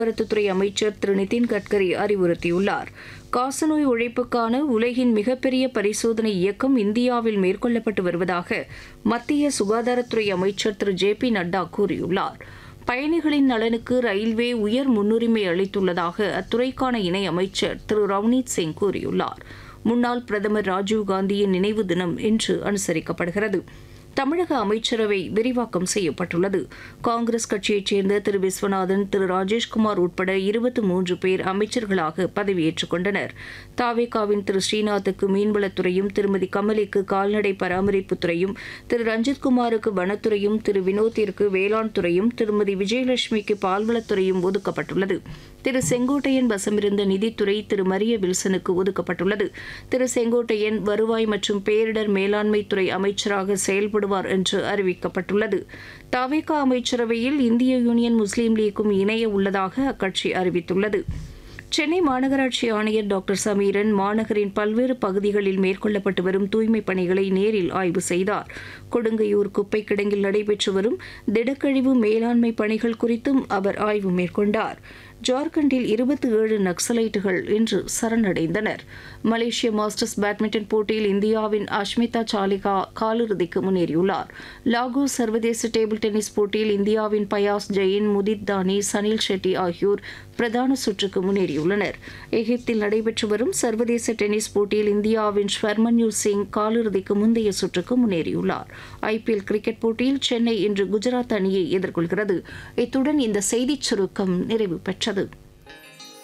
போக்குவரத்துத்துறை அமைச்சர் திரு நிதின் கட்கரி அறிவுறுத்தியுள்ளார் காசநோய் ஒழிப்புக்கான உலகின் மிகப்பெரிய பரிசோதனை இயக்கம் இந்தியாவில் மேற்கொள்ளப்பட்டு வருவதாக மத்திய சுகாதாரத்துறை அமைச்சர் திரு ஜே பி நட்டா கூறியுள்ளார் பயணிகளின் நலனுக்கு ரயில்வே உயர் முன்னுரிமை அளித்துள்ளதாக அத்துறைக்கான இணை அமைச்சர் திரு ரவ்னீத் சிங் கூறியுள்ளார் முன்னாள் பிரதமர் ராஜீவ்காந்தியின் நினைவு தினம் இன்று அனுசரிக்கப்படுகிறது தமிழக அமைச்சரவை விரிவாக்கம் செய்யப்பட்டுள்ளது காங்கிரஸ் கட்சியைச் சேர்ந்த திரு விஸ்வநாதன் திரு ராஜேஷ்குமார் உட்பட இருபத்தி மூன்று பேர் அமைச்சர்களாக பதவியேற்றுக் கொண்டனர் தாவேகாவின் திரு ஸ்ரீநாத்துக்கு மீன்வளத்துறையும் திருமதி கமலிக்கு கால்நடை பராமரிப்புத்துறையும் திரு ரஞ்சித்குமாருக்கு வனத்துறையும் திரு வினோத்திற்கு வேளாண் துறையும் திருமதி விஜயலட்சுமிக்கு பால்வளத்துறையும் ஒதுக்கப்பட்டுள்ளது திரு செங்கோட்டையன் வசமிருந்த நிதித்துறை திரு மரிய வில்சனுக்கு ஒதுக்கப்பட்டுள்ளது திரு செங்கோட்டையன் வருவாய் மற்றும் பேரிடர் மேலாண்மை துறை அமைச்சராக செயல்படுவார் என்று அறிவிக்கப்பட்டுள்ளது தவேகா அமைச்சரவையில் இந்திய யூனியன் முஸ்லீம் லீக்கும் இணைய உள்ளதாக அக்கட்சி அறிவித்துள்ளது சென்னை மாநகராட்சி ஆணையர் டாக்டர் சமீரன் மாநகரின் பல்வேறு பகுதிகளில் மேற்கொள்ளப்பட்டு வரும் தூய்மைப் பணிகளை நேரில் ஆய்வு செய்தார் கொடுங்கையூர் குப்பை கிடங்கில் நடைபெற்று வரும் திடக்கழிவு மேலாண்மை பணிகள் குறித்தும் அவர் ஆய்வு மேற்கொண்டார் ஜார்க்கண்டில் இருபத்தி ஏழு நக்சலைட்டுகள் இன்று சரணடைந்தனர் மலேசிய மாஸ்டர்ஸ் பேட்மிண்டன் போட்டியில் இந்தியாவின் அஷ்மிதா சாலிகா காலிறுதிக்கு முன்னேறியுள்ளார் லாகோஸ் சர்வதேச டேபிள் டென்னிஸ் போட்டியில் இந்தியாவின் பயாஸ் ஜெயின் முதித் தானி சனில் ஷெட்டி ஆகியோர் பிரதான சுற்றுக்கு முன்னேறியுள்ளனர் எகிப்தில் நடைபெற்று வரும் சர்வதேச டென்னிஸ் போட்டியில் இந்தியாவின் ஸ்வர்மன்யூர் சிங் காலிறுதிக்கு முந்தைய சுற்றுக்கு முன்னேறியுள்ளார் ஐபிஎல் கிரிக்கெட் போட்டியில் சென்னை இன்று குஜராத் அணியை எதிர்கொள்கிறது இத்துடன் இந்த செய்திச் சுருக்கம் நிறைவு பெற்றது